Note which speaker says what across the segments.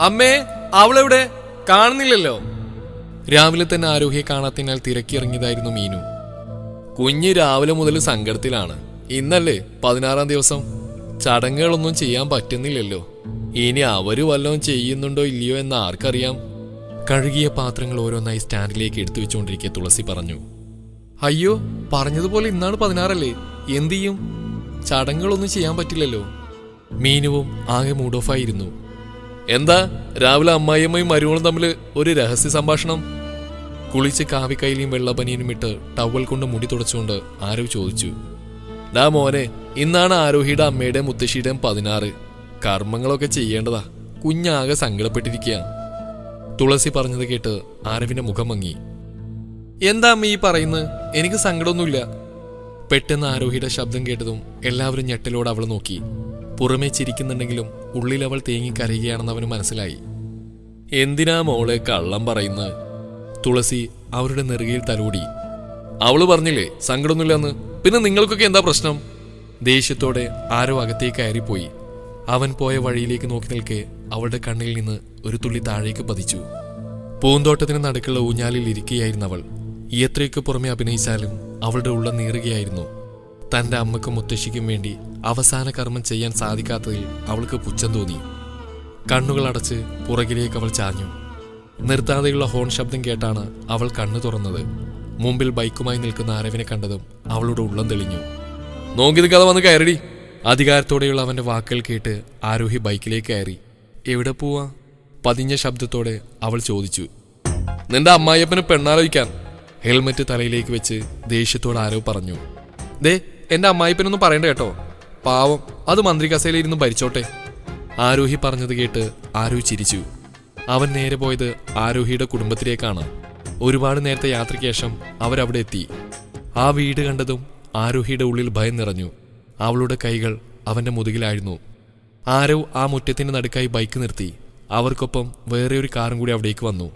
Speaker 1: അമ്മേ അവളെവിടെ കാണുന്നില്ലല്ലോ രാവിലെ തന്നെ ആരോഗ്യെ കാണാത്തതിനാൽ തിരക്കിയിറങ്ങിയതായിരുന്നു മീനു കുഞ്ഞ് രാവിലെ മുതൽ സങ്കടത്തിലാണ് ഇന്നല്ലേ പതിനാറാം ദിവസം ചടങ്ങുകളൊന്നും ചെയ്യാൻ പറ്റുന്നില്ലല്ലോ ഇനി അവര് വല്ലതും ചെയ്യുന്നുണ്ടോ ഇല്ലയോ എന്ന് ആർക്കറിയാം കഴുകിയ പാത്രങ്ങൾ ഓരോന്നായി സ്റ്റാൻഡിലേക്ക് എടുത്തു വെച്ചുകൊണ്ടിരിക്കെ തുളസി പറഞ്ഞു അയ്യോ പറഞ്ഞതുപോലെ ഇന്നാണ് പതിനാറല്ലേ എന്തു ചെയ്യും ചടങ്ങുകളൊന്നും ചെയ്യാൻ പറ്റില്ലല്ലോ മീനുവും ആകെ മൂഡ് ഓഫ് ആയിരുന്നു എന്താ രാവിലെ അമ്മായിയമ്മയും മരുമോളും തമ്മിൽ ഒരു രഹസ്യ സംഭാഷണം കുളിച്ച് കാവിക്കൈലിയും വെള്ളപ്പനിയനും ഇട്ട് ടവൽ കൊണ്ട് മുടി തുടച്ചുകൊണ്ട് ആരോ ചോദിച്ചു ഡാ മോനെ ഇന്നാണ് ആരോഹിയുടെ അമ്മയുടെയും മുത്തശ്ശിയുടെയും പതിനാറ് കർമ്മങ്ങളൊക്കെ ചെയ്യേണ്ടതാ കുഞ്ഞാകെ സങ്കടപ്പെട്ടിരിക്കുക തുളസി പറഞ്ഞത് കേട്ട് ആരവിന്റെ മുഖം മങ്ങി എന്താ അമ്മ ഈ പറയുന്നത് എനിക്ക് സങ്കടമൊന്നുമില്ല പെട്ടെന്ന് ആരോഹിയുടെ ശബ്ദം കേട്ടതും എല്ലാവരും ഞെട്ടലോട് അവൾ നോക്കി പുറമേ ചിരിക്കുന്നുണ്ടെങ്കിലും ഉള്ളിൽ അവൾ തേങ്ങി കരയുകയാണെന്ന് അവന് മനസ്സിലായി എന്തിനാ മോളെ കള്ളം പറയുന്നത് തുളസി അവരുടെ നെറുകയിൽ തലോടി അവള് പറഞ്ഞില്ലേ സങ്കടമൊന്നുമില്ലെന്ന് പിന്നെ നിങ്ങൾക്കൊക്കെ എന്താ പ്രശ്നം ദേഷ്യത്തോടെ ആരോ അകത്തേക്ക് കയറിപ്പോയി അവൻ പോയ വഴിയിലേക്ക് നോക്കി നിൽക്കെ അവളുടെ കണ്ണിൽ നിന്ന് ഒരു തുള്ളി താഴേക്ക് പതിച്ചു പൂന്തോട്ടത്തിന് നടുക്കുള്ള ഊഞ്ഞാലിൽ ഇരിക്കുകയായിരുന്നു അവൾ എത്രയൊക്കെ പുറമെ അഭിനയിച്ചാലും അവളുടെ ഉള്ള നീറുകയായിരുന്നു തന്റെ അമ്മക്കും മുത്തശ്ശിക്കും വേണ്ടി അവസാന കർമ്മം ചെയ്യാൻ സാധിക്കാത്തതിൽ അവൾക്ക് പുച്ഛം തോന്നി കണ്ണുകൾ അടച്ച് പുറകിലേക്ക് അവൾ ചാഞ്ഞു നിർത്താതെയുള്ള ഹോൺ ശബ്ദം കേട്ടാണ് അവൾ കണ്ണു തുറന്നത് മുമ്പിൽ ബൈക്കുമായി നിൽക്കുന്ന ആരവിനെ കണ്ടതും അവളുടെ ഉള്ളം തെളിഞ്ഞു നോക്കി കഥ വന്ന് കയറടി അധികാരത്തോടെയുള്ള അവന്റെ വാക്കുകൾ കേട്ട് ആരോഹി ബൈക്കിലേക്ക് കയറി എവിടെ പോവാ പതിഞ്ഞ ശബ്ദത്തോടെ അവൾ ചോദിച്ചു നിന്റെ അമ്മായിയപ്പന് പെണ്ണാലോചിക്കാൻ ഹെൽമറ്റ് തലയിലേക്ക് വെച്ച് ദേഷ്യത്തോട് ആരോ പറഞ്ഞു ദേ എന്റെ അമ്മായിപ്പനൊന്നും പറയണ്ട കേട്ടോ പാവം അത് മന്ത്രി കസേലയിരുന്ന് ഭരിച്ചോട്ടെ ആരോഹി പറഞ്ഞത് കേട്ട് ആരോ ചിരിച്ചു അവൻ നേരെ പോയത് ആരോഹിയുടെ കുടുംബത്തിലേക്കാണ് ഒരുപാട് നേരത്തെ യാത്രയ്ക്ക് ശേഷം അവരവിടെ എത്തി ആ വീട് കണ്ടതും ആരോഹിയുടെ ഉള്ളിൽ ഭയം നിറഞ്ഞു അവളുടെ കൈകൾ അവന്റെ മുതുകിലായിരുന്നു ആരോ ആ മുറ്റത്തിന്റെ നടുക്കായി ബൈക്ക് നിർത്തി അവർക്കൊപ്പം വേറെ ഒരു കാറും കൂടി അവിടേക്ക് വന്നു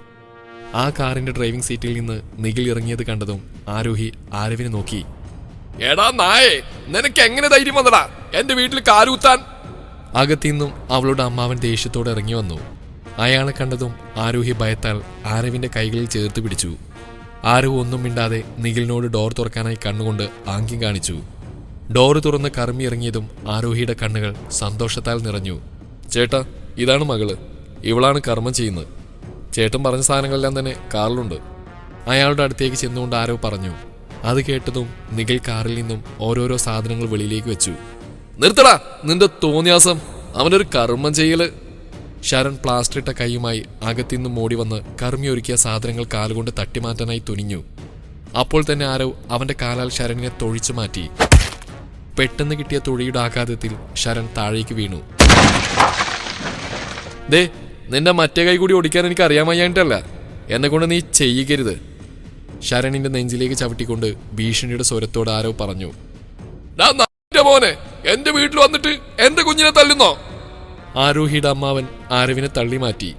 Speaker 1: ആ കാറിന്റെ ഡ്രൈവിംഗ് സീറ്റിൽ നിന്ന് നിഖിൽ ഇറങ്ങിയത് കണ്ടതും ആരോഹി ആരവിനെ നോക്കി എടാ നായേ നിനക്ക് എങ്ങനെ ധൈര്യം വന്നടാ എന്റെ വീട്ടിൽ കാലുകുത്താൻ അകത്തിന്നും അവളുടെ അമ്മാവൻ ദേഷ്യത്തോടെ ഇറങ്ങി വന്നു അയാളെ കണ്ടതും ആരോഹി ഭയത്താൽ ആരവിന്റെ കൈകളിൽ ചേർത്ത് പിടിച്ചു ആരവ് ഒന്നും മിണ്ടാതെ നിഖിലിനോട് ഡോർ തുറക്കാനായി കണ്ണുകൊണ്ട് ആംഗ്യം കാണിച്ചു ഡോറ് തുറന്ന് കറമി ഇറങ്ങിയതും ആരോഹിയുടെ കണ്ണുകൾ സന്തോഷത്താൽ നിറഞ്ഞു ചേട്ടാ ഇതാണ് മകള് ഇവളാണ് കർമ്മം ചെയ്യുന്നത് ചേട്ടൻ പറഞ്ഞ സാധനങ്ങളെല്ലാം തന്നെ കാറിലുണ്ട് അയാളുടെ അടുത്തേക്ക് ചെന്നുകൊണ്ട് ആരോ പറഞ്ഞു അത് കേട്ടതും നിഖിൽ കാറിൽ നിന്നും ഓരോരോ സാധനങ്ങൾ വെളിയിലേക്ക് വെച്ചു നിർത്തടാ നിന്റെ തോന്നിയാസം അവനൊരു കർമ്മം ചെയ്യല് ശരൺ പ്ലാസ്റ്റർ ഇട്ട കൈയുമായി അകത്തിന്നും മോടി വന്ന് കർമ്മി ഒരുക്കിയ സാധനങ്ങൾ കാലുകൊണ്ട് തട്ടിമാറ്റാനായി തുനിഞ്ഞു അപ്പോൾ തന്നെ ആരോ അവന്റെ കാലാൽ ശരണിനെ തൊഴിച്ചു മാറ്റി പെട്ടെന്ന് കിട്ടിയ തൊഴിയുടെ ആഘാതത്തിൽ ശരൺ താഴേക്ക് വീണു ദേ നിന്റെ മറ്റേ കൈ കൂടി ഓടിക്കാൻ എനിക്ക് അറിയാൻ വയ്യായിട്ടല്ല എന്നെ കൊണ്ട് നീ ചെയ്യിക്കരുത് ശരണിന്റെ നെഞ്ചിലേക്ക് ചവിട്ടിക്കൊണ്ട് ഭീഷണിയുടെ സ്വരത്തോട് ആരോ പറഞ്ഞു "ഡാ നാട്ടിന്റെ മോനെ എന്റെ വീട്ടിൽ വന്നിട്ട് എന്റെ കുഞ്ഞിനെ തല്ലുന്നോ ആരോഹിയുടെ അമ്മാവൻ ആരവിനെ തള്ളി മാറ്റി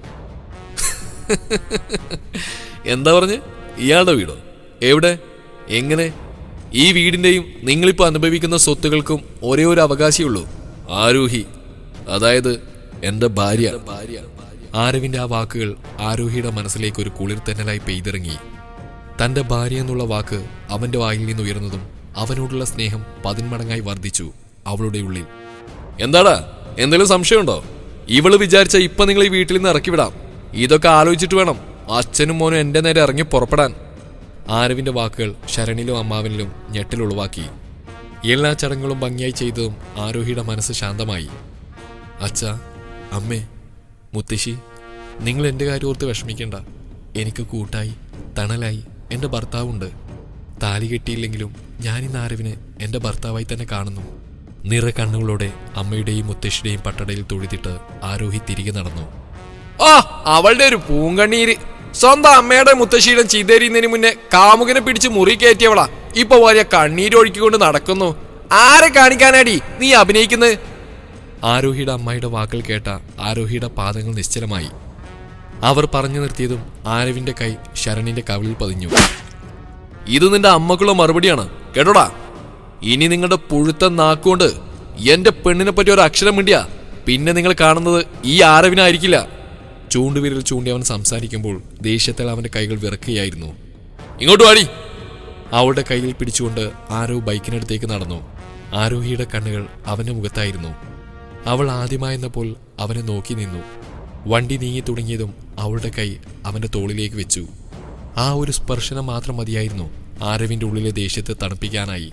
Speaker 1: എന്താ പറഞ്ഞ് ഇയാളുടെ വീടോ എവിടെ എങ്ങനെ ഈ വീടിന്റെയും നിങ്ങളിപ്പോ അനുഭവിക്കുന്ന സ്വത്തുകൾക്കും ഒരേ ഒരു അവകാശിയുള്ളൂ ആരോഹി അതായത് എന്റെ ഭാര്യ ആരവിന്റെ ആ വാക്കുകൾ ആരോഹിയുടെ മനസ്സിലേക്ക് ഒരു കുളിർ തെന്നലായി പെയ്തിറങ്ങി തന്റെ ഭാര്യ എന്നുള്ള വാക്ക് അവന്റെ വായിൽ നിന്ന് ഉയർന്നതും അവനോടുള്ള സ്നേഹം പതിന്മടങ്ങായി വർദ്ധിച്ചു അവളുടെ ഉള്ളിൽ എന്താടാ എന്തെങ്കിലും സംശയമുണ്ടോ ഇവള് വിചാരിച്ച ഇപ്പൊ നിങ്ങൾ ഈ വീട്ടിൽ നിന്ന് ഇറക്കി വിടാം ഇതൊക്കെ ആലോചിച്ചിട്ട് വേണം അച്ഛനും മോനും എന്റെ നേരെ ഇറങ്ങി പുറപ്പെടാൻ ആരവിന്റെ വാക്കുകൾ ശരണിലും അമ്മാവനിലും ഞെട്ടലുളവാക്കി എല്ലാ ചടങ്ങുകളും ഭംഗിയായി ചെയ്തതും ആരോഹിയുടെ മനസ്സ് ശാന്തമായി അച്ഛ അമ്മേ മുത്തശ്ശി നിങ്ങൾ എൻ്റെ കാര്യം ഓർത്ത് വിഷമിക്കണ്ട എനിക്ക് കൂട്ടായി തണലായി എൻ്റെ ഭർത്താവുണ്ട് താലി കെട്ടിയില്ലെങ്കിലും ഞാനിന്ന് ആരവിനെ എൻ്റെ ഭർത്താവായി തന്നെ കാണുന്നു നിറ കണ്ണുകളോടെ അമ്മയുടെയും മുത്തശ്ശിയുടെയും പട്ടടയിൽ തൊഴുതിട്ട് ആരോഹി തിരികെ നടന്നു ആ അവളുടെ ഒരു പൂങ്കണ്ണീര് സ്വന്തം അമ്മയുടെ മുത്തശ്ശീലം ചീതേരിയുന്നതിന് മുന്നേ കാമുകനെ പിടിച്ച് മുറി കയറ്റിയവളാ ഇപ്പൊ വലിയ കണ്ണീരൊഴുക്കിക്കൊണ്ട് നടക്കുന്നു ആരെ കാണിക്കാനാടി നീ അഭിനയിക്കുന്നത് ആരോഹിയുടെ അമ്മായിയുടെ വാക്കുകൾ കേട്ട ആരോഹിയുടെ പാദങ്ങൾ നിശ്ചലമായി അവർ പറഞ്ഞു നിർത്തിയതും ആരവിന്റെ കൈ ശരണിന്റെ കവിളിൽ പതിഞ്ഞു ഇത് നിന്റെ അമ്മക്കുള്ള മറുപടിയാണ് കേട്ടോടാ ഇനി നിങ്ങളുടെ പുഴുത്ത നാക്കുകൊണ്ട് എന്റെ പെണ്ണിനെ പറ്റി ഒരു അക്ഷരം മിണ്ടിയ പിന്നെ നിങ്ങൾ കാണുന്നത് ഈ ആരവിനായിരിക്കില്ല ചൂണ്ടുവിരൽ ചൂണ്ടി അവൻ സംസാരിക്കുമ്പോൾ ദേഷ്യത്തിൽ അവന്റെ കൈകൾ വിറക്കുകയായിരുന്നു ഇങ്ങോട്ട് വാടി അവളുടെ കയ്യിൽ പിടിച്ചുകൊണ്ട് ആരോ ബൈക്കിനടുത്തേക്ക് നടന്നു ആരോഹിയുടെ കണ്ണുകൾ അവന്റെ മുഖത്തായിരുന്നു അവൾ ആദ്യമായെന്നപ്പോൾ അവനെ നോക്കി നിന്നു വണ്ടി നീങ്ങി തുടങ്ങിയതും അവളുടെ കൈ അവന്റെ തോളിലേക്ക് വെച്ചു ആ ഒരു സ്പർശനം മാത്രം മതിയായിരുന്നു ആരവിന്റെ ഉള്ളിലെ ദേഷ്യത്തെ തണുപ്പിക്കാനായി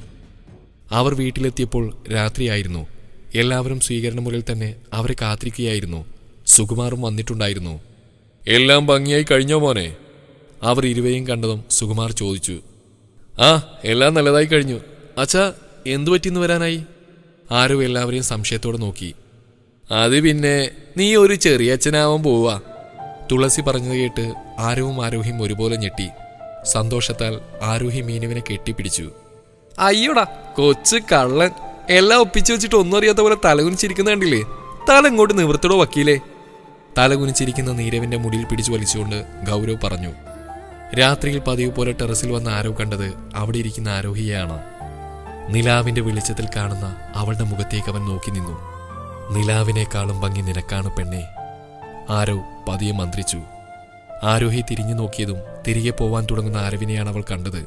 Speaker 1: അവർ വീട്ടിലെത്തിയപ്പോൾ രാത്രിയായിരുന്നു എല്ലാവരും സ്വീകരണ മുറിയിൽ തന്നെ അവരെ കാത്തിരിക്കുകയായിരുന്നു സുകുമാറും വന്നിട്ടുണ്ടായിരുന്നു എല്ലാം ഭംഗിയായി കഴിഞ്ഞോ മോനെ അവർ ഇരുവരെയും കണ്ടതും സുകുമാർ ചോദിച്ചു ആ എല്ലാം നല്ലതായി കഴിഞ്ഞു അച്ഛാ എന്തു പറ്റിന്ന് വരാനായി ആരോ എല്ലാവരെയും സംശയത്തോടെ നോക്കി അത് പിന്നെ നീ ഒരു ചെറിയ അച്ഛനാവാൻ പോവാ തുളസി പറഞ്ഞത് കേട്ട് ആരവും ആരോഹിയും ഒരുപോലെ ഞെട്ടി സന്തോഷത്താൽ ആരോഹി മീനുവിനെ കെട്ടിപ്പിടിച്ചു അയ്യോടാ കൊച്ചു കള്ളൻ എല്ലാം ഒപ്പിച്ചു വെച്ചിട്ട് ഒന്നും അറിയാത്ത പോലെ തലകുനിച്ചിരിക്കുന്ന കണ്ടില്ലേ തല ഇങ്ങോട്ട് നിവൃത്തിടോ വക്കീലേ തലകുനിച്ചിരിക്കുന്ന നീരവിന്റെ മുടിയിൽ പിടിച്ചു വലിച്ചുകൊണ്ട് ഗൗരവ് പറഞ്ഞു രാത്രിയിൽ പതിവ് പോലെ ടെറസിൽ വന്ന ആരോ കണ്ടത് അവിടെ ഇരിക്കുന്ന ആരോഹിയെയാണ് നിലാവിന്റെ വെളിച്ചത്തിൽ കാണുന്ന അവളുടെ മുഖത്തേക്ക് അവൻ നോക്കി നിന്നു നിലാവിനേക്കാളും ഭംഗി നിനക്കാണ് പെണ്ണെ ആരോ പതിയെ മന്ത്രിച്ചു ആരോഹി തിരിഞ്ഞു നോക്കിയതും തിരികെ പോവാൻ തുടങ്ങുന്ന ആരവിനെയാണ് അവൾ കണ്ടത്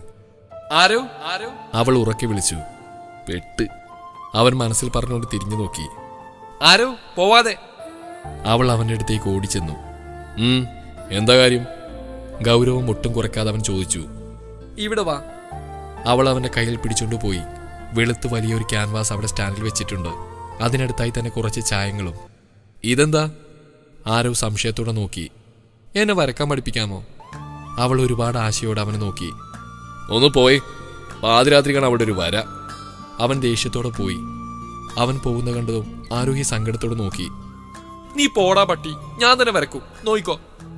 Speaker 1: ആരോ ആരോ അവൾ ഉറക്കെ വിളിച്ചു പെട്ട് അവൻ മനസ്സിൽ പറഞ്ഞുകൊണ്ട് തിരിഞ്ഞു നോക്കി ആരോ പോവാതെ അവൾ അവന്റെ അടുത്തേക്ക് ഓടിച്ചെന്നു ഉം എന്താ കാര്യം ഗൗരവം ഒട്ടും കുറയ്ക്കാതെ അവൻ ചോദിച്ചു ഇവിടെ വാ അവൾ അവന്റെ കയ്യിൽ പിടിച്ചുകൊണ്ട് പോയി വെളുത്ത് വലിയൊരു ക്യാൻവാസ് അവിടെ സ്റ്റാൻഡിൽ വെച്ചിട്ടുണ്ട് അതിനടുത്തായി തന്നെ കുറച്ച് ചായങ്ങളും ഇതെന്താ ആരോ സംശയത്തോടെ നോക്കി എന്നെ വരക്കാൻ പഠിപ്പിക്കാമോ അവൾ ഒരുപാട് ആശയോടെ അവനെ നോക്കി ഒന്ന് പോയി പാതിരാത്രിക്കാണ് അവിടെ ഒരു വര അവൻ ദേഷ്യത്തോടെ പോയി അവൻ പോകുന്ന കണ്ടതും ആരോഹി സങ്കടത്തോടെ നോക്കി നീ പോടാ പട്ടി ഞാൻ തന്നെ വരക്കും നോയിക്കോ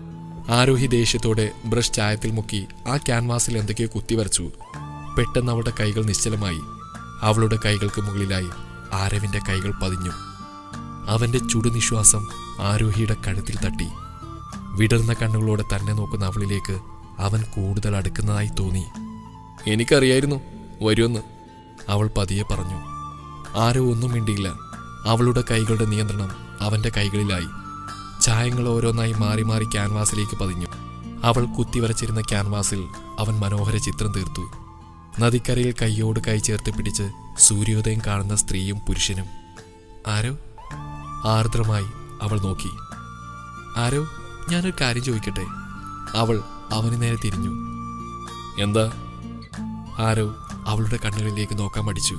Speaker 1: ആരോഹി ദേഷ്യത്തോടെ ബ്രഷ് ചായത്തിൽ മുക്കി ആ ക്യാൻവാസിൽ എന്തൊക്കെയോ കുത്തി വരച്ചു പെട്ടെന്ന് അവളുടെ കൈകൾ നിശ്ചലമായി അവളുടെ കൈകൾക്ക് മുകളിലായി ആരവിന്റെ കൈകൾ പതിഞ്ഞു അവന്റെ ചുടുനിശ്വാസം ആരോഹിയുടെ കഴുത്തിൽ തട്ടി വിടർന്ന കണ്ണുകളോടെ തന്നെ നോക്കുന്ന അവളിലേക്ക് അവൻ കൂടുതൽ അടുക്കുന്നതായി തോന്നി എനിക്കറിയായിരുന്നു വരുമെന്ന് അവൾ പതിയെ പറഞ്ഞു ആരോ ഒന്നും മിണ്ടിയില്ല അവളുടെ കൈകളുടെ നിയന്ത്രണം അവന്റെ കൈകളിലായി ചായങ്ങൾ ഓരോന്നായി മാറി മാറി ക്യാൻവാസിലേക്ക് പതിഞ്ഞു അവൾ കുത്തിവരച്ചിരുന്ന ക്യാൻവാസിൽ അവൻ മനോഹര ചിത്രം തീർത്തു നദിക്കരയിൽ കൈയോട് കൈ ചേർത്ത് പിടിച്ച് സൂര്യോദയം കാണുന്ന സ്ത്രീയും പുരുഷനും ആരോ ആർദ്രമായി അവൾ നോക്കി ആരോ ഞാനൊരു കാര്യം ചോദിക്കട്ടെ അവൾ അവന് നേരെ തിരിഞ്ഞു എന്താ ആരോ അവളുടെ കണ്ണുകളിലേക്ക് നോക്കാൻ മടിച്ചു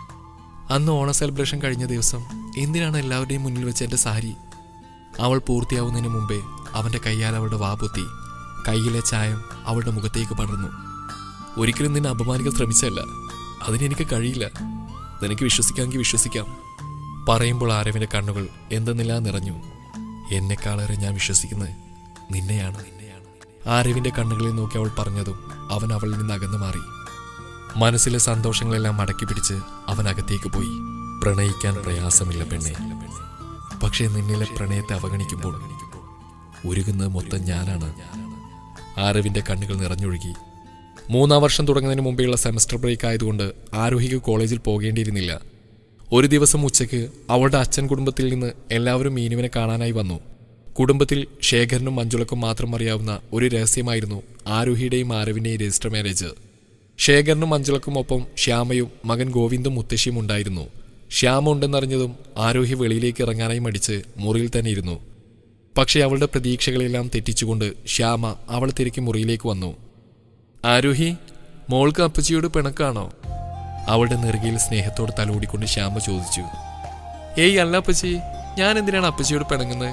Speaker 1: അന്ന് ഓണ സെലിബ്രേഷൻ കഴിഞ്ഞ ദിവസം എന്തിനാണ് എല്ലാവരുടെയും മുന്നിൽ വെച്ച് എൻ്റെ സാരി അവൾ പൂർത്തിയാവുന്നതിന് മുമ്പേ അവൻ്റെ കയ്യാൽ അവളുടെ വാ പൊത്തി കയ്യിലെ ചായം അവളുടെ മുഖത്തേക്ക് പടർന്നു ഒരിക്കലും നിന്നെ അപമാനിക്കാൻ ശ്രമിച്ചല്ല അതിനെനിക്ക് കഴിയില്ല നിനക്ക് വിശ്വസിക്കാമെങ്കിൽ വിശ്വസിക്കാം പറയുമ്പോൾ ആരവിന്റെ കണ്ണുകൾ എന്തെന്നില്ലാ നിറഞ്ഞു എന്നെക്കാളേറെ ഞാൻ വിശ്വസിക്കുന്നത് നിന്നെയാണ് നിന്നെയാണ് ആരവിന്റെ കണ്ണുകളിൽ നോക്കി അവൾ പറഞ്ഞതും അവൻ അവളിൽ നിന്ന് അകന്നു മാറി മനസ്സിലെ സന്തോഷങ്ങളെല്ലാം മടക്കി പിടിച്ച് അവൻ അകത്തേക്ക് പോയി പ്രണയിക്കാൻ പ്രയാസമില്ല പെണ്ണെ പക്ഷേ നിന്നിലെ പ്രണയത്തെ അവഗണിക്കുമ്പോൾ ഒരുങ്ങുന്നത് മൊത്തം ഞാനാണ് ആരവിന്റെ കണ്ണുകൾ നിറഞ്ഞൊഴുകി മൂന്നാം വർഷം തുടങ്ങുന്നതിന് മുമ്പെയുള്ള സെമസ്റ്റർ ബ്രേക്ക് ആയതുകൊണ്ട് ആരോഹിക്ക് കോളേജിൽ പോകേണ്ടിയിരുന്നില്ല ഒരു ദിവസം ഉച്ചയ്ക്ക് അവളുടെ അച്ഛൻ കുടുംബത്തിൽ നിന്ന് എല്ലാവരും മീനുവിനെ കാണാനായി വന്നു കുടുംബത്തിൽ ശേഖരനും മഞ്ജുളക്കും മാത്രം അറിയാവുന്ന ഒരു രഹസ്യമായിരുന്നു ആരോഹിയുടെയും ആരവിന്റെയും രജിസ്റ്റർ മാരേജ് ശേഖരനും മഞ്ജുളക്കും ഒപ്പം ശ്യാമയും മകൻ ഗോവിന്ദും മുത്തശ്ശിയും ഉണ്ടായിരുന്നു ശ്യാമ ഉണ്ടെന്നറിഞ്ഞതും ആരോഹി വെളിയിലേക്ക് ഇറങ്ങാനായി മടിച്ച് മുറിയിൽ തന്നെ ഇരുന്നു പക്ഷേ അവളുടെ പ്രതീക്ഷകളെല്ലാം തെറ്റിച്ചുകൊണ്ട് ശ്യാമ അവളെ തിരക്കി മുറിയിലേക്ക് വന്നു ആരോഹി മോൾക്ക് അപ്പച്ചിയോട് പിണക്കാണോ അവളുടെ നെറുകയിൽ സ്നേഹത്തോട് തലോടിക്കൊണ്ട് ശ്യാമ ചോദിച്ചു ഏയ് അല്ല അപ്പച്ചി ഞാൻ എന്തിനാണ് അപ്പച്ചിയോട് പിണങ്ങുന്നത്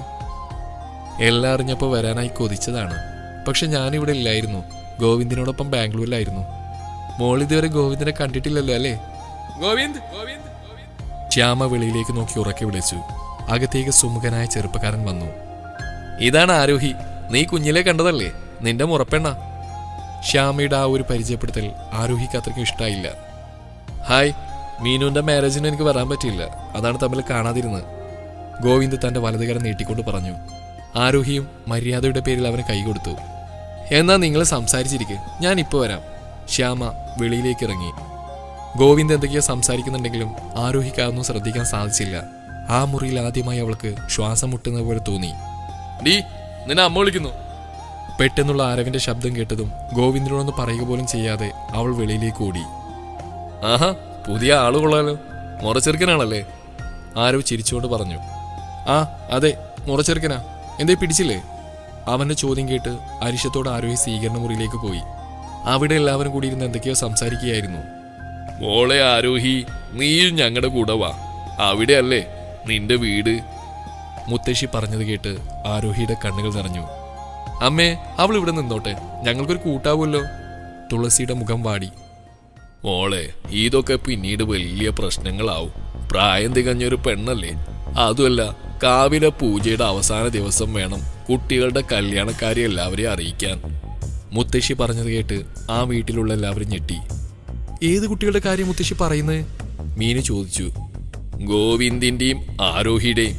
Speaker 1: എല്ലാം അറിഞ്ഞപ്പോൾ വരാനായി കൊതിച്ചതാണ് പക്ഷെ ഞാനിവിടെ ഇല്ലായിരുന്നു ഗോവിന്ദിനോടൊപ്പം ബാംഗ്ലൂരിലായിരുന്നു മോൾ ഇതുവരെ ഗോവിന്ദിനെ കണ്ടിട്ടില്ലല്ലോ അല്ലേ ഗോവിന്ദ് ഗോവിന്ദ് ശ്യാമ വെളിയിലേക്ക് നോക്കി ഉറക്കെ വിളിച്ചു അകത്തേക്ക് സുമുഖനായ ചെറുപ്പക്കാരൻ വന്നു ഇതാണ് ആരോഹി നീ കുഞ്ഞിലെ കണ്ടതല്ലേ നിന്റെ മുറപ്പെണ്ണ ശ്യാമയുടെ ആ ഒരു പരിചയപ്പെടുത്തൽ ആരോഹിക്ക് അത്രയ്ക്കും ഇഷ്ടമായില്ല ഹായ് മീനുവിന്റെ മാരേജിന് എനിക്ക് വരാൻ പറ്റിയില്ല അതാണ് തമ്മിൽ കാണാതിരുന്നത് ഗോവിന്ദ് തന്റെ വലതുകരം നീട്ടിക്കൊണ്ട് പറഞ്ഞു ആരോഹിയും മര്യാദയുടെ പേരിൽ അവന് കൈ കൊടുത്തു എന്നാ നിങ്ങൾ സംസാരിച്ചിരിക്കെ ഞാൻ ഇപ്പോൾ വരാം ശ്യാമ വെളിയിലേക്ക് ഇറങ്ങി ഗോവിന്ദ് എന്തൊക്കെയോ സംസാരിക്കുന്നുണ്ടെങ്കിലും ആരോഹിക്ക് അതൊന്നും ശ്രദ്ധിക്കാൻ സാധിച്ചില്ല ആ മുറിയിൽ ആദ്യമായി അവൾക്ക് ശ്വാസം മുട്ടുന്നത് പോലെ തോന്നി ഡീ നിന്നെ അമ്മ വിളിക്കുന്നു പെട്ടെന്നുള്ള ആരവിന്റെ ശബ്ദം കേട്ടതും ഗോവിന്ദനോടൊന്ന് പറയുക പോലും ചെയ്യാതെ അവൾ വെളിയിലേക്ക് ഓടി ആഹാ പുതിയ ആള് കൊള്ളാലോ മുറച്ചെറുക്കനാണല്ലേ ആരവ് ചിരിച്ചുകൊണ്ട് പറഞ്ഞു ആ അതെ മുറച്ചെറുക്കനാ എന്തേ പിടിച്ചില്ലേ അവന്റെ ചോദ്യം കേട്ട് അരിശത്തോട് ആരോഹി സ്വീകരണ മുറിയിലേക്ക് പോയി അവിടെ എല്ലാവരും കൂടി ഇരുന്ന് എന്തൊക്കെയോ സംസാരിക്കുകയായിരുന്നു മോളെ ആരോഹി നീയും ഞങ്ങളുടെ കൂടെ വാ അവിടെയല്ലേ നിന്റെ വീട് മുത്തശ്ശി പറഞ്ഞത് കേട്ട് ആരോഹിയുടെ കണ്ണുകൾ നിറഞ്ഞു അമ്മേ അവൾ ഇവിടെ നിന്നോട്ടെ ഞങ്ങൾക്കൊരു കൂട്ടാവുമല്ലോ തുളസിയുടെ മുഖം വാടി മോളെ ഇതൊക്കെ പിന്നീട് വലിയ പ്രശ്നങ്ങളാവും പ്രായം തികഞ്ഞൊരു പെണ്ണല്ലേ അതുമല്ല കാവിലെ പൂജയുടെ അവസാന ദിവസം വേണം കുട്ടികളുടെ കല്യാണക്കാരെ എല്ലാവരെയും അറിയിക്കാൻ മുത്തശ്ശി പറഞ്ഞത് കേട്ട് ആ വീട്ടിലുള്ള എല്ലാവരും ഞെട്ടി ഏത് കുട്ടികളുടെ കാര്യം മുത്തശ്ശി പറയുന്നത് മീനു ചോദിച്ചു ഗോവിന്ദിന്റെയും ആരോഹിയുടെയും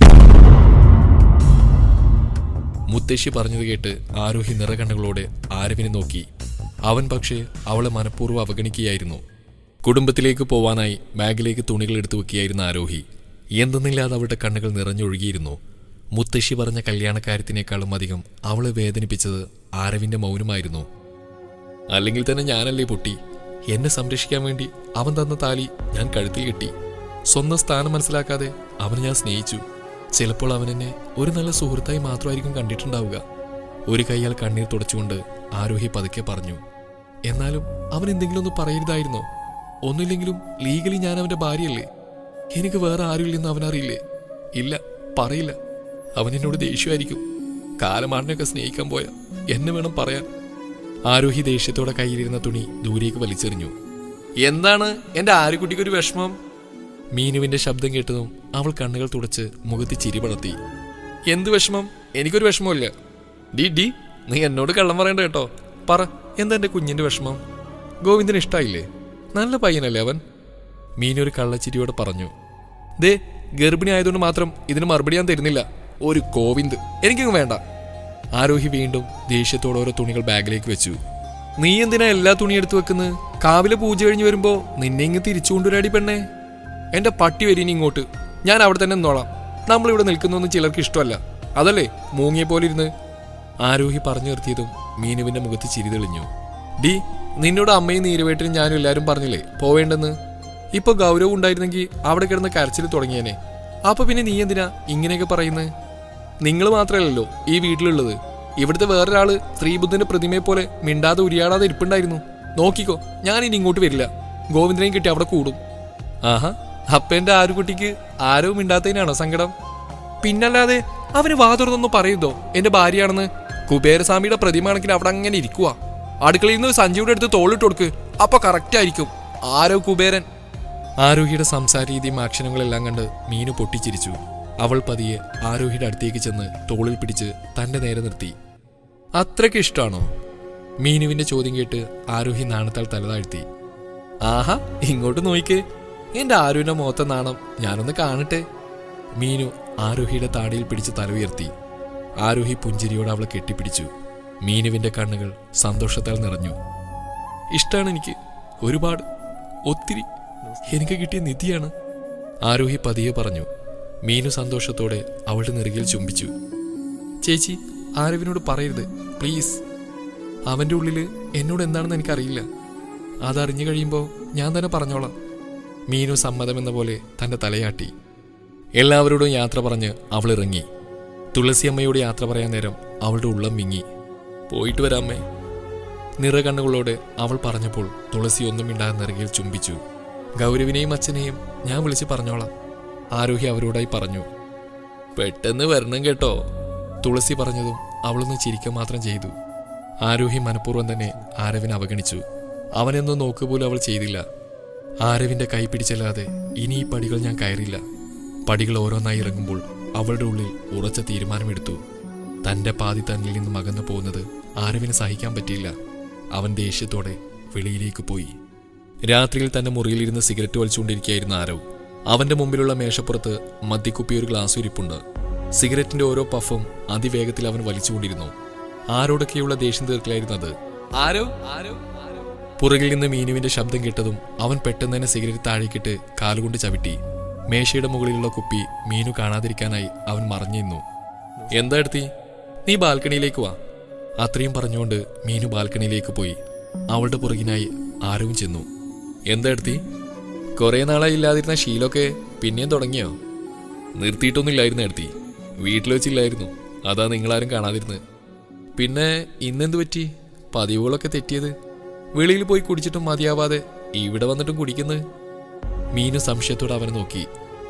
Speaker 1: മുത്തശ്ശി പറഞ്ഞത് കേട്ട് ആരോഹി നിറകണ്ണുകളോടെ ആരവിനെ നോക്കി അവൻ പക്ഷേ അവളെ മനഃപൂർവ്വം അവഗണിക്കുകയായിരുന്നു കുടുംബത്തിലേക്ക് പോവാനായി ബാഗിലേക്ക് തുണികൾ എടുത്തു വെക്കുകയായിരുന്ന ആരോഹി എന്തെന്നില്ലാതെ അവളുടെ കണ്ണുകൾ നിറഞ്ഞൊഴുകിയിരുന്നു മുത്തശ്ശി പറഞ്ഞ കല്യാണക്കാര്യത്തിനേക്കാളും അധികം അവളെ വേദനിപ്പിച്ചത് ആരവിന്റെ മൗനമായിരുന്നു അല്ലെങ്കിൽ തന്നെ ഞാനല്ലേ പൊട്ടി എന്നെ സംരക്ഷിക്കാൻ വേണ്ടി അവൻ തന്ന താലി ഞാൻ കഴുത്തിൽ കെട്ടി സ്വന്തം സ്ഥാനം മനസ്സിലാക്കാതെ അവനെ ഞാൻ സ്നേഹിച്ചു ചിലപ്പോൾ അവൻ എന്നെ ഒരു നല്ല സുഹൃത്തായി മാത്രമായിരിക്കും കണ്ടിട്ടുണ്ടാവുക ഒരു കൈയാൽ കണ്ണീർ തുടച്ചുകൊണ്ട് ആരോഹി പതുക്കെ പറഞ്ഞു എന്നാലും അവൻ എന്തെങ്കിലും ഒന്ന് പറയരുതായിരുന്നോ ഒന്നുമില്ലെങ്കിലും ലീഗലി ഞാൻ അവന്റെ ഭാര്യയല്ലേ എനിക്ക് വേറെ ആരുമില്ലെന്ന് അവനറിയില്ലേ ഇല്ല പറയില്ല അവൻ എന്നോട് ദേഷ്യമായിരിക്കും കാലമാടിനെയൊക്കെ സ്നേഹിക്കാൻ പോയ എന്നെ വേണം പറയാൻ ആരോഹി ദേഷ്യത്തോടെ കയ്യിലിരുന്ന തുണി ദൂരേക്ക് വലിച്ചെറിഞ്ഞു എന്താണ് എന്റെ ആരുകുട്ടിക്ക് ഒരു വിഷമം മീനുവിന്റെ ശബ്ദം കേട്ടതും അവൾ കണ്ണുകൾ തുടച്ച് മുഖത്ത് ചിരി പടർത്തി എന്ത് വിഷമം എനിക്കൊരു വിഷമമില്ല ഡി ഡി നീ എന്നോട് കള്ളം പറയണ്ട കേട്ടോ പറ എന്താ എന്റെ കുഞ്ഞിന്റെ വിഷമം ഗോവിന്ദന് ഇഷ്ടായില്ലേ നല്ല പയ്യനല്ലേ അവൻ മീനൊരു കള്ളച്ചിരിയോടെ പറഞ്ഞു ദേ ഗർഭിണി ആയതുകൊണ്ട് മാത്രം ഇതിന് മറുപടി ഞാൻ തരുന്നില്ല ഒരു കോവിന്ദ് എനിക്കങ്ങ് വേണ്ട ആരോഹി വീണ്ടും ദേഷ്യത്തോടെ ഓരോ തുണികൾ ബാഗിലേക്ക് വെച്ചു നീ എന്തിനാ എല്ലാ തുണി എടുത്തു വെക്കുന്നത് കാവിലെ പൂജ കഴിഞ്ഞ് വരുമ്പോ നിന്നെ ഇങ്ങ് തിരിച്ചു കൊണ്ടുവരാടി പെണ്ണേ എന്റെ പട്ടി വരീനി ഇങ്ങോട്ട് ഞാൻ അവിടെ തന്നെ നിന്നോളാം നമ്മളിവിടെ നിൽക്കുന്നൊന്നും ചിലർക്ക് ഇഷ്ടമല്ല അതല്ലേ മൂങ്ങിയെ പോലെ ഇരുന്ന് ആരോഹി പറഞ്ഞു നിർത്തിയതും മീനുവിന്റെ മുഖത്ത് ചിരി തെളിഞ്ഞു ഡി നിന്നോട് അമ്മയും നീരുവേട്ടനും ഞാനും എല്ലാരും പറഞ്ഞില്ലേ പോവേണ്ടെന്ന് ഇപ്പൊ ഗൗരവം ഉണ്ടായിരുന്നെങ്കിൽ അവിടെ കിടന്ന് കരച്ചിൽ തുടങ്ങിയേനെ അപ്പൊ പിന്നെ നീ എന്തിനാ ഇങ്ങനെയൊക്കെ പറയുന്നത് നിങ്ങൾ മാത്രമല്ലല്ലോ ഈ വീട്ടിലുള്ളത് ഇവിടുത്തെ വേറൊരാള് ശ്രീബുദ്ധന്റെ പ്രതിമയെ പോലെ മിണ്ടാതെ ഉരിയാടാതെ ഇരിപ്പുണ്ടായിരുന്നു നോക്കിക്കോ ഞാൻ ഇനി ഇങ്ങോട്ട് വരില്ല ഗോവിന്ദനെയും കിട്ടി അവിടെ കൂടും ആഹാ അപ്പന്റെ ആരുകുട്ടിക്ക് ആരോ മിണ്ടാത്തതിനാണോ സങ്കടം പിന്നല്ലാതെ അവന് വാ തുറന്നൊന്ന് പറയുന്നോ എന്റെ ഭാര്യയാണെന്ന് കുബേരസ്വാമിയുടെ പ്രതിമ കണക്കിന് അവിടെ അങ്ങനെ ഇരിക്കുക അടുക്കളയിൽ നിന്ന് സഞ്ജീവിടെ അടുത്ത് തോളിട്ട് കൊടുക്ക് അപ്പൊ കറക്റ്റ് ആയിരിക്കും ആരോ കുബേരൻ ആരോഹിയുടെ സംസാര രീതിയും ആക്ഷനുകളെല്ലാം കണ്ട് മീനു പൊട്ടിച്ചിരിച്ചു അവൾ പതിയെ ആരോഹിയുടെ അടുത്തേക്ക് ചെന്ന് തോളിൽ പിടിച്ച് തന്റെ നേരെ നിർത്തി അത്രയ്ക്ക് ഇഷ്ടമാണോ മീനുവിന്റെ ചോദ്യം കേട്ട് ആരോഹി നാണത്താൽ തലതാഴ്ത്തി ആഹാ ഇങ്ങോട്ട് നോയിക്കേ എന്റെ ആരുവിന്റെ മുഖത്തെ നാണം ഞാനൊന്ന് കാണട്ടെ മീനു ആരോഹിയുടെ താടിയിൽ പിടിച്ച് തല ഉയർത്തി ആരോഹി പുഞ്ചിരിയോടെ അവളെ കെട്ടിപ്പിടിച്ചു മീനുവിന്റെ കണ്ണുകൾ സന്തോഷത്താൽ നിറഞ്ഞു ഇഷ്ടാണ് എനിക്ക് ഒരുപാട് ഒത്തിരി എനിക്ക് കിട്ടിയ നിധിയാണ് ആരോഹി പതിയെ പറഞ്ഞു മീനു സന്തോഷത്തോടെ അവളുടെ നെറുകിൽ ചുംബിച്ചു ചേച്ചി ആരവിനോട് പറയരുത് പ്ലീസ് അവന്റെ ഉള്ളില് എന്നോട് എന്താണെന്ന് എനിക്കറിയില്ല അതറിഞ്ഞു കഴിയുമ്പോൾ ഞാൻ തന്നെ പറഞ്ഞോളാം മീനു സമ്മതമെന്ന പോലെ തന്റെ തലയാട്ടി എല്ലാവരോടും യാത്ര പറഞ്ഞ് അവൾ ഇറങ്ങി തുളസിയമ്മയോട് യാത്ര പറയാൻ നേരം അവളുടെ ഉള്ളം വിങ്ങി പോയിട്ട് വരാമേ നിറകണ്ണുകളോട് അവൾ പറഞ്ഞപ്പോൾ തുളസി ഒന്നും മിണ്ടാതെ നെറുകയിൽ ചുംബിച്ചു ഗൗരവിനെയും അച്ഛനെയും ഞാൻ വിളിച്ച് പറഞ്ഞോളാം ആരോഹി അവരോടായി പറഞ്ഞു പെട്ടെന്ന് വരണം കേട്ടോ തുളസി പറഞ്ഞതും അവളൊന്ന് ചിരിക്കുക മാത്രം ചെയ്തു ആരോഹി മനഃപൂർവ്വം തന്നെ ആരവിനെ അവഗണിച്ചു അവനെന്നും നോക്കുപോലും അവൾ ചെയ്തില്ല ആരവിന്റെ കൈ പിടിച്ചല്ലാതെ ഇനി ഈ പടികൾ ഞാൻ കയറില്ല പടികൾ ഓരോന്നായി ഇറങ്ങുമ്പോൾ അവളുടെ ഉള്ളിൽ ഉറച്ച തീരുമാനമെടുത്തു തന്റെ പാതി തന്നിൽ നിന്നും അകന്നു പോകുന്നത് ആരവിന് സഹിക്കാൻ പറ്റിയില്ല അവൻ ദേഷ്യത്തോടെ വെളിയിലേക്ക് പോയി രാത്രിയിൽ തന്റെ മുറിയിലിരുന്ന് സിഗരറ്റ് വലിച്ചുകൊണ്ടിരിക്കുകയായിരുന്ന ആരവ് അവന്റെ മുമ്പിലുള്ള മേശപ്പുറത്ത് മദ്യക്കുപ്പി ഒരു ഗ്ലാസ് ഇരിപ്പുണ്ട് സിഗരറ്റിന്റെ ഓരോ പഫും അതിവേഗത്തിൽ അവൻ വലിച്ചുകൊണ്ടിരുന്നു ആരോടൊക്കെയുള്ള ദേഷ്യം തീർക്കലായിരുന്നത് ആരോ ആരോ പുറകിൽ നിന്ന് മീനുവിന്റെ ശബ്ദം കേട്ടതും അവൻ പെട്ടെന്ന് തന്നെ സിഗരറ്റ് താഴേക്കിട്ട് കാലുകൊണ്ട് ചവിട്ടി മേശയുടെ മുകളിലുള്ള കുപ്പി മീനു കാണാതിരിക്കാനായി അവൻ മറഞ്ഞു നിന്നു എന്താ എടുത്തി നീ ബാൽക്കണിയിലേക്ക് വാ അത്രയും പറഞ്ഞുകൊണ്ട് മീനു ബാൽക്കണിയിലേക്ക് പോയി അവളുടെ പുറകിനായി ആരവും ചെന്നു എന്താ എടുത്തി കുറേ നാളായി ഇല്ലാതിരുന്ന ശീലമൊക്കെ പിന്നെയും തുടങ്ങിയോ നിർത്തിയിട്ടൊന്നുമില്ലായിരുന്നു എടുത്തി വീട്ടിൽ വെച്ചില്ലായിരുന്നു അതാ നിങ്ങളാരും കാണാതിരുന്നത് പിന്നെ ഇന്നെന്ത് പറ്റി പതിവുകളൊക്കെ തെറ്റിയത് വെളിയിൽ പോയി കുടിച്ചിട്ടും മതിയാവാതെ ഇവിടെ വന്നിട്ടും കുടിക്കുന്നത് മീനു സംശയത്തോടെ അവനെ നോക്കി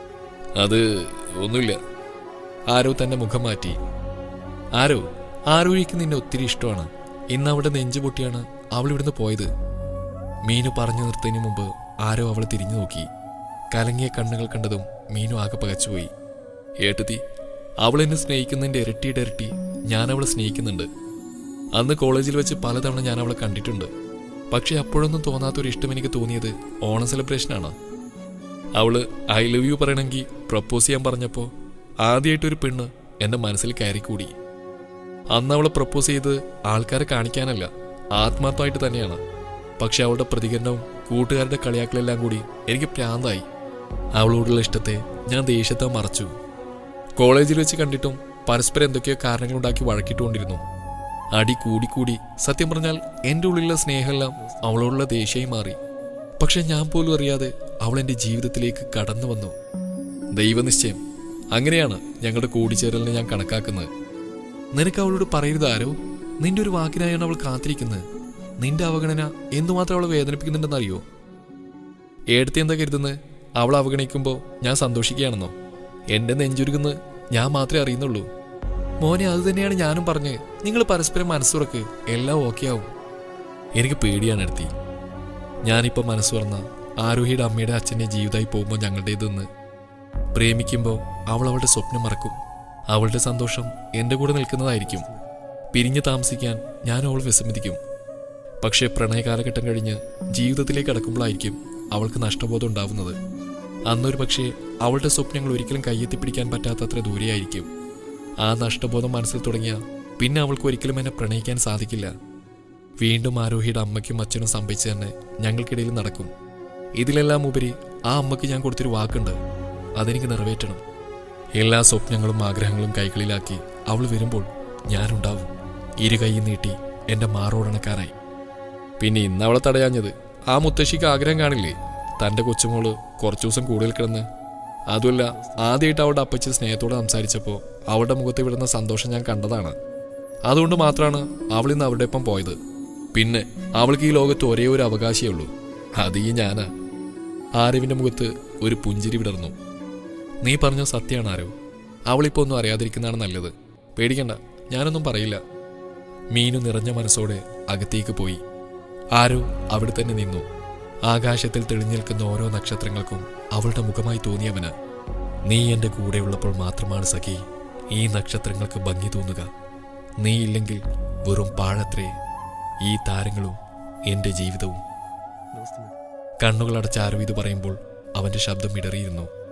Speaker 1: അത് ഒന്നുമില്ല ആരോ തന്റെ മുഖം മാറ്റി ആരോ ആരോഴിക്ക് നിന്നെ ഒത്തിരി ഇഷ്ടമാണ് ഇന്ന് അവിടെ നെഞ്ചു പൊട്ടിയാണ് അവൾ ഇവിടുന്ന് പോയത് മീനു പറഞ്ഞു നിർത്തതിന് മുമ്പ് ആരോ അവൾ തിരിഞ്ഞു നോക്കി കലങ്ങിയ കണ്ണുകൾ കണ്ടതും മീനു ആകെ പകച്ചുപോയി ഏട്ടത്തി അവൾ എന്നെ സ്നേഹിക്കുന്നതിന്റെ ഇരട്ടിയുടെ ഇരട്ടി ഞാൻ അവളെ സ്നേഹിക്കുന്നുണ്ട് അന്ന് കോളേജിൽ വെച്ച് പലതവണ ഞാൻ അവളെ കണ്ടിട്ടുണ്ട് പക്ഷെ അപ്പോഴൊന്നും തോന്നാത്തൊരു ഇഷ്ടം എനിക്ക് തോന്നിയത് ഓണം സെലിബ്രേഷനാണ് അവള് ഐ ലവ് യു പറയണമെങ്കിൽ പ്രപ്പോസ് ചെയ്യാൻ പറഞ്ഞപ്പോൾ ആദ്യമായിട്ടൊരു പെണ്ണ് എൻ്റെ മനസ്സിൽ കയറിക്കൂടി അന്ന് അവളെ പ്രപ്പോസ് ചെയ്ത് ആൾക്കാരെ കാണിക്കാനല്ല ആത്മാർത്ഥമായിട്ട് തന്നെയാണ് പക്ഷെ അവളുടെ പ്രതികരണവും കൂട്ടുകാരുടെ കളിയാക്കലെല്ലാം കൂടി എനിക്ക് പ്രാന്തായി അവളോടുള്ള ഇഷ്ടത്തെ ഞാൻ ദേഷ്യത്തെ മറച്ചു കോളേജിൽ വെച്ച് കണ്ടിട്ടും പരസ്പരം എന്തൊക്കെയോ കാരണങ്ങളുണ്ടാക്കി വഴക്കിട്ടുകൊണ്ടിരുന്നു അടി കൂടിക്കൂടി സത്യം പറഞ്ഞാൽ എൻ്റെ ഉള്ളിലുള്ള സ്നേഹമെല്ലാം അവളോടുള്ള ദേഷ്യമായി മാറി പക്ഷെ ഞാൻ പോലും അറിയാതെ അവൾ എൻ്റെ ജീവിതത്തിലേക്ക് കടന്നു വന്നു ദൈവനിശ്ചയം അങ്ങനെയാണ് ഞങ്ങളുടെ കൂടിച്ചേരലിനെ ഞാൻ കണക്കാക്കുന്നത് നിനക്ക് അവളോട് പറയരുതാരോ നിന്റെ ഒരു വാക്കിനായാണ് അവൾ കാത്തിരിക്കുന്നത് നിന്റെ അവഗണന എന്തുമാത്രം അവളെ വേദനിപ്പിക്കുന്നുണ്ടെന്നറിയോ ഏടത്തി എന്താ കരുതുന്നത് അവൾ അവഗണിക്കുമ്പോൾ ഞാൻ സന്തോഷിക്കുകയാണെന്നോ എന്റെ നെഞ്ചുരുകുന്നത് ഞാൻ മാത്രമേ അറിയുന്നുള്ളൂ മോനെ അത് തന്നെയാണ് ഞാനും പറഞ്ഞ് നിങ്ങൾ പരസ്പരം മനസ്സുറക്ക് എല്ലാം ഓക്കെ ആവും എനിക്ക് പേടിയാണ് എടുത്തി ഞാനിപ്പോൾ മനസ്സ് തുറന്ന ആരോഹിയുടെ അമ്മയുടെ അച്ഛൻ്റെ ജീവിതമായി പോകുമ്പോൾ ഞങ്ങളുടേതെന്ന് പ്രേമിക്കുമ്പോൾ അവൾ അവളുടെ സ്വപ്നം മറക്കും അവളുടെ സന്തോഷം എൻ്റെ കൂടെ നിൽക്കുന്നതായിരിക്കും പിരിഞ്ഞു താമസിക്കാൻ ഞാൻ അവൾ വിസമ്മതിക്കും പക്ഷേ പ്രണയ കാലഘട്ടം കഴിഞ്ഞ് ജീവിതത്തിലേക്ക് കടക്കുമ്പോഴായിരിക്കും അവൾക്ക് നഷ്ടബോധം ഉണ്ടാവുന്നത് അന്നൊരു പക്ഷേ അവളുടെ സ്വപ്നങ്ങൾ ഒരിക്കലും കയ്യെത്തിപ്പിടിക്കാൻ പറ്റാത്തത്ര ദൂരെയായിരിക്കും ആ നഷ്ടബോധം മനസ്സിൽ തുടങ്ങിയ പിന്നെ അവൾക്ക് ഒരിക്കലും എന്നെ പ്രണയിക്കാൻ സാധിക്കില്ല വീണ്ടും ആരോഹിയുടെ അമ്മയ്ക്കും അച്ഛനും സംഭവിച്ചു തന്നെ ഞങ്ങൾക്കിടയിൽ നടക്കും ഇതിലെല്ലാം ഉപരി ആ അമ്മയ്ക്ക് ഞാൻ കൊടുത്തൊരു വാക്കുണ്ട് അതെനിക്ക് നിറവേറ്റണം എല്ലാ സ്വപ്നങ്ങളും ആഗ്രഹങ്ങളും കൈകളിലാക്കി അവൾ വരുമ്പോൾ ഞാനുണ്ടാവും ഇരു കൈ നീട്ടി എൻ്റെ മാറോടണക്കാനായി പിന്നെ ഇന്ന് അവളെ തടയാഞ്ഞത് ആ മുത്തശ്ശിക്ക് ആഗ്രഹം കാണില്ലേ തൻ്റെ കൊച്ചുമോള് കുറച്ചു ദിവസം കൂടുതൽ കിടന്ന് അതുമല്ല ആദ്യമായിട്ട് അവളുടെ അപ്പച്ചി സ്നേഹത്തോടെ സംസാരിച്ചപ്പോൾ അവളുടെ മുഖത്ത് വിടുന്ന സന്തോഷം ഞാൻ കണ്ടതാണ് അതുകൊണ്ട് മാത്രമാണ് അവൾ ഇന്ന് അവരുടെ ഒപ്പം പോയത് പിന്നെ അവൾക്ക് ഈ ലോകത്ത് ഒരേ ഒരു അവകാശമേ ഉള്ളൂ അത് ഈ ഞാനാ ആരവിന്റെ മുഖത്ത് ഒരു പുഞ്ചിരി വിടർന്നു നീ പറഞ്ഞ സത്യമാണ് ആരവ് അവളിപ്പോ ഒന്നും അറിയാതിരിക്കുന്നതാണ് നല്ലത് പേടിക്കണ്ട ഞാനൊന്നും പറയില്ല മീനു നിറഞ്ഞ മനസ്സോടെ അകത്തേക്ക് പോയി ആരോ അവിടെ തന്നെ നിന്നു ആകാശത്തിൽ തെളിഞ്ഞു നിൽക്കുന്ന ഓരോ നക്ഷത്രങ്ങൾക്കും അവളുടെ മുഖമായി തോന്നിയവന് നീ എൻ്റെ കൂടെയുള്ളപ്പോൾ മാത്രമാണ് സഖി ഈ നക്ഷത്രങ്ങൾക്ക് ഭംഗി തോന്നുക നീ ഇല്ലെങ്കിൽ വെറും പാഴത്രേ ഈ താരങ്ങളും എൻ്റെ ജീവിതവും കണ്ണുകളടച്ച ആരോ ഇത് പറയുമ്പോൾ അവന്റെ ശബ്ദം ഇടറിയിരുന്നു